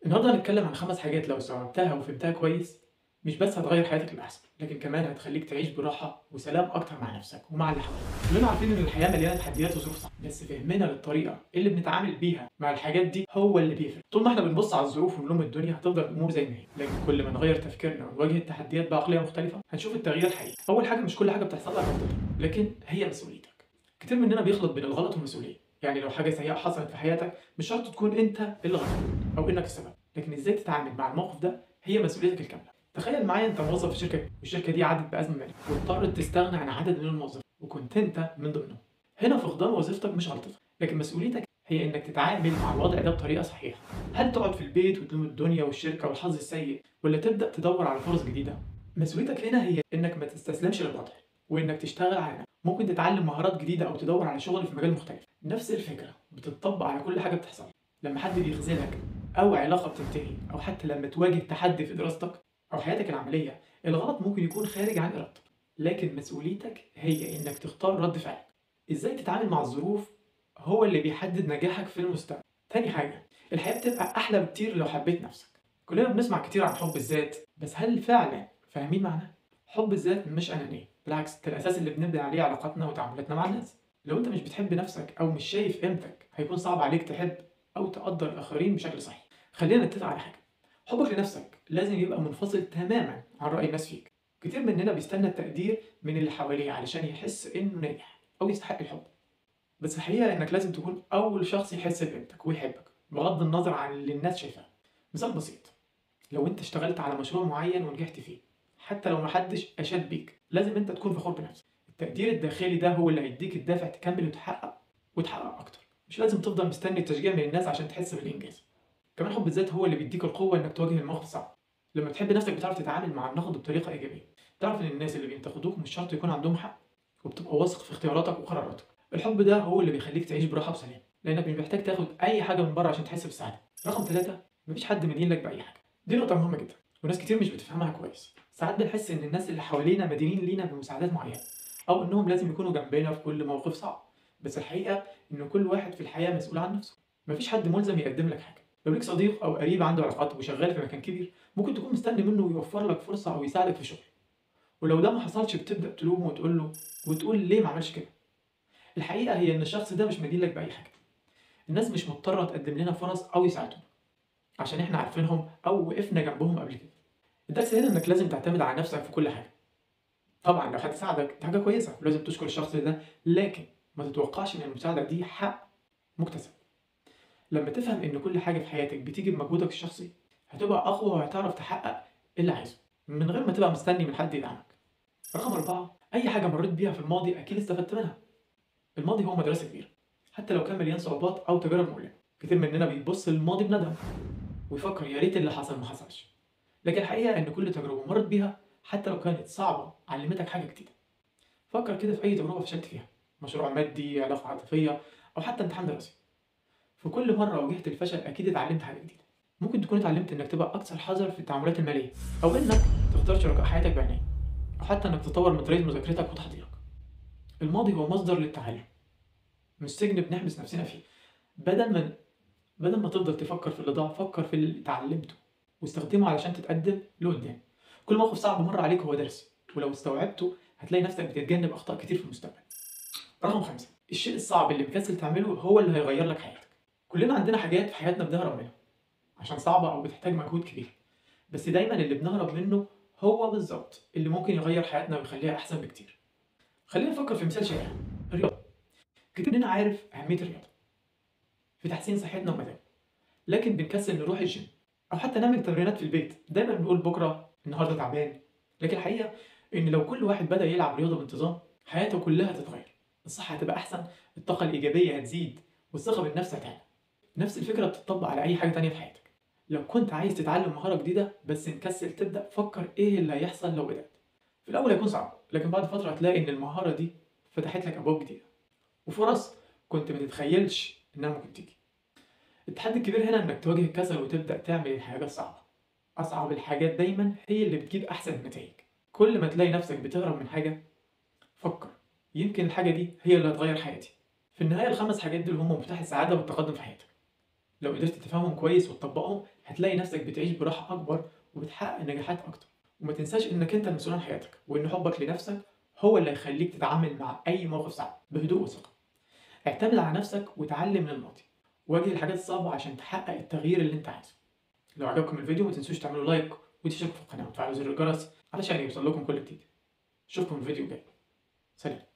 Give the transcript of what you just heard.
النهارده هنتكلم عن خمس حاجات لو استوعبتها وفهمتها كويس مش بس هتغير حياتك للأحسن لكن كمان هتخليك تعيش براحة وسلام أكتر مع نفسك ومع اللي حواليك. كلنا عارفين إن الحياة مليانة تحديات وظروف صعبة بس فهمنا للطريقة اللي بنتعامل بيها مع الحاجات دي هو اللي بيفرق. طول ما احنا بنبص على الظروف ونلوم الدنيا هتفضل الأمور زي ما هي لكن كل ما نغير تفكيرنا ونواجه التحديات بعقلية مختلفة هنشوف التغيير الحقيقي. أول حاجة مش كل حاجة بتحصل لك غلطتك لكن هي مسؤوليتك. كتير مننا بيخلط بين الغلط والمسؤولية. يعني لو حاجة سيئة حصلت في حياتك مش شرط تكون أنت اللي غلط أو إنك السبب لكن إزاي تتعامل مع الموقف ده هي مسؤوليتك الكاملة. تخيل معايا انت موظف في شركه والشركه دي عدت بازمه ماليه واضطرت تستغنى عن عدد من الموظفين وكنت انت من ضمنهم هنا فقدان وظيفتك مش غلطتك لكن مسؤوليتك هي انك تتعامل مع الوضع ده بطريقه صحيحه هل تقعد في البيت وتلوم الدنيا والشركه والحظ السيء ولا تبدا تدور على فرص جديده مسؤوليتك هنا هي انك ما تستسلمش للوضع وانك تشتغل على نفسك ممكن تتعلم مهارات جديده او تدور على شغل في مجال مختلف نفس الفكره بتطبق على كل حاجه بتحصل لما حد بيخذلك او علاقه بتنتهي او حتى لما تواجه تحدي في دراستك او حياتك العمليه الغلط ممكن يكون خارج عن ارادتك لكن مسؤوليتك هي انك تختار رد فعل ازاي تتعامل مع الظروف هو اللي بيحدد نجاحك في المستقبل تاني حاجه الحياه بتبقى احلى بكتير لو حبيت نفسك كلنا بنسمع كتير عن حب الذات بس هل فعلا فاهمين معناه حب الذات مش انانيه بالعكس ده الاساس اللي بنبني عليه علاقاتنا وتعاملاتنا مع الناس لو انت مش بتحب نفسك او مش شايف قيمتك هيكون صعب عليك تحب او تقدر الاخرين بشكل صحيح خلينا نتفق على حاجه حبك لنفسك لازم يبقى منفصل تماما عن رأي الناس فيك كتير مننا بيستنى التقدير من اللي حواليه علشان يحس انه ناجح او يستحق الحب بس الحقيقة انك لازم تكون اول شخص يحس بقيمتك ويحبك بغض النظر عن اللي الناس شايفاه مثال بسيط لو انت اشتغلت على مشروع معين ونجحت فيه حتى لو محدش اشاد بيك لازم انت تكون فخور بنفسك التقدير الداخلي ده هو اللي هيديك الدافع تكمل وتحقق وتحقق اكتر مش لازم تفضل مستني التشجيع من الناس عشان تحس بالانجاز كمان حب الذات هو اللي بيديك القوة انك تواجه المواقف الصعبة. لما بتحب نفسك بتعرف تتعامل مع النقد بطريقة إيجابية. تعرف إن الناس اللي بينتقدوك مش شرط يكون عندهم حق وبتبقى واثق في اختياراتك وقراراتك. الحب ده هو اللي بيخليك تعيش براحة وسلام لأنك مش محتاج تاخد أي حاجة من بره عشان تحس بالسعادة. رقم ثلاثة مفيش حد مدين لك بأي حاجة. دي نقطة مهمة جدا وناس كتير مش بتفهمها كويس. ساعات بنحس إن الناس اللي حوالينا مدينين لينا بمساعدات معينة أو إنهم لازم يكونوا جنبنا في كل موقف صعب. بس الحقيقة إن كل واحد في الحياة مسؤول عن نفسه. مفيش حد ملزم يقدم لك حاجة. لو ليك صديق او قريب عنده علاقات وشغال في مكان كبير ممكن تكون مستني منه يوفر لك فرصه او يساعدك في شغل ولو ده ما حصلش بتبدا تلومه وتقول له وتقول ليه ما عملش كده الحقيقه هي ان الشخص ده مش مدين لك باي حاجه الناس مش مضطره تقدم لنا فرص او يساعدونا عشان احنا عارفينهم او وقفنا جنبهم قبل كده الدرس هنا انك لازم تعتمد على نفسك في كل حاجه طبعا لو حد ساعدك دي حاجه كويسه ولازم تشكر الشخص ده لكن ما تتوقعش ان المساعده دي حق مكتسب لما تفهم ان كل حاجه في حياتك بتيجي بمجهودك الشخصي هتبقى اقوى وهتعرف تحقق اللي عايزه من غير ما تبقى مستني من حد يدعمك رقم أربعة أي حاجة مريت بيها في الماضي أكيد استفدت منها الماضي هو مدرسة كبيرة حتى لو كان مليان صعوبات أو تجارب مؤلمة كتير مننا بيبص للماضي بندم ويفكر يا ريت اللي حصل ما حصلش لكن الحقيقة إن كل تجربة مرت بيها حتى لو كانت صعبة علمتك حاجة جديدة فكر كده في أي تجربة فشلت فيها مشروع مادي علاقة عاطفية أو حتى امتحان دراسي في كل مرة واجهت الفشل أكيد اتعلمت حاجة جديدة ممكن تكون اتعلمت إنك تبقى أكثر حذر في التعاملات المالية أو إنك تختار شركاء حياتك بعناية أو حتى إنك تطور من طريقة مذاكرتك وتحضيرك الماضي هو مصدر للتعلم مش سجن بنحبس نفسنا فيه بدل ما بدل ما تفضل تفكر في اللي ضاع فكر في اللي اتعلمته واستخدمه علشان تتقدم لقدام كل موقف صعب مر عليك هو درس ولو استوعبته هتلاقي نفسك بتتجنب أخطاء كتير في المستقبل رقم خمسة الشيء الصعب اللي مكسل تعمله هو اللي هيغير لك حياتك كلنا عندنا حاجات في حياتنا بنهرب منها عشان صعبة أو بتحتاج مجهود كبير بس دايما اللي بنهرب منه هو بالظبط اللي ممكن يغير حياتنا ويخليها أحسن بكتير خلينا نفكر في مثال شائع الرياضة كتير مننا عارف أهمية الرياضة في تحسين صحتنا ومزاجنا لكن بنكسل نروح الجيم أو حتى نعمل تمرينات في البيت دايما بنقول بكرة النهاردة تعبان لكن الحقيقة إن لو كل واحد بدأ يلعب رياضة بانتظام حياته كلها هتتغير الصحة هتبقى أحسن الطاقة الإيجابية هتزيد والثقة بالنفس هتعلى نفس الفكرة بتطبق على أي حاجة تانية في حياتك لو كنت عايز تتعلم مهارة جديدة بس مكسل تبدأ فكر إيه اللي هيحصل لو بدأت في الأول هيكون صعب لكن بعد فترة هتلاقي إن المهارة دي فتحت لك أبواب جديدة وفرص كنت ما تتخيلش إنها ممكن تيجي التحدي الكبير هنا إنك تواجه الكسل وتبدأ تعمل الحاجة الصعبة أصعب الحاجات دايما هي اللي بتجيب أحسن النتائج كل ما تلاقي نفسك بتهرب من حاجة فكر يمكن الحاجة دي هي اللي هتغير حياتي في النهاية الخمس حاجات دول هم مفتاح السعادة والتقدم في حياتك لو قدرت تفهمهم كويس وتطبقهم هتلاقي نفسك بتعيش براحة أكبر وبتحقق نجاحات أكتر وما تنساش إنك أنت المسؤول عن حياتك وإن حبك لنفسك هو اللي هيخليك تتعامل مع أي موقف صعب بهدوء وثقة اعتمد على نفسك وتعلم من الماضي واجه الحاجات الصعبة عشان تحقق التغيير اللي أنت عايزه لو عجبكم الفيديو ما تنسوش تعملوا لايك وتشتركوا في القناة وتفعلوا زر الجرس علشان يوصل لكم كل جديد اشوفكم الفيديو الجاي سلام